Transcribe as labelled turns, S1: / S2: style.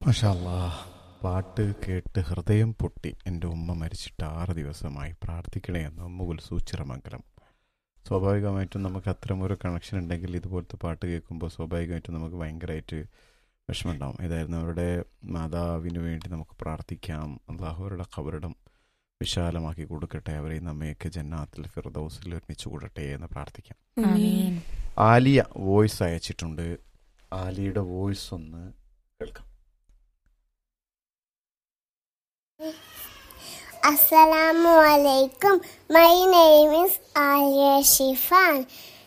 S1: മഷാല്ലാ പാട്ട് കേട്ട് ഹൃദയം പൊട്ടി എൻ്റെ ഉമ്മ മരിച്ചിട്ട് ആറ് ദിവസമായി പ്രാർത്ഥിക്കണേ എന്ന് ഉമ്മ ഉത്സൂച്ചിറമംഗലം സ്വാഭാവികമായിട്ടും നമുക്ക് അത്തരം ഒരു കണക്ഷൻ ഉണ്ടെങ്കിൽ ഇതുപോലത്തെ പാട്ട് കേൾക്കുമ്പോൾ സ്വാഭാവികമായിട്ടും നമുക്ക് ഭയങ്കരമായിട്ട് വിഷമമുണ്ടാവും ഏതായിരുന്നു അവരുടെ മാതാവിന് വേണ്ടി നമുക്ക് പ്രാർത്ഥിക്കാം അള്ളാഹു അവരുടെ ഖബറിടം വിശാലമാക്കി കൊടുക്കട്ടെ അവരെയും നമ്മയൊക്കെ ജന്നാത്തിൽ ഫിർദൗസിൽ ഒരുമിച്ച് കൂടട്ടെ എന്ന് പ്രാർത്ഥിക്കാം
S2: ആമീൻ
S1: ആലിയ വോയിസ് അയച്ചിട്ടുണ്ട് ആലിയുടെ വോയിസ് ഒന്ന് കേൾക്കാം
S3: Assalamu alaikum. My name is Arya Shifan.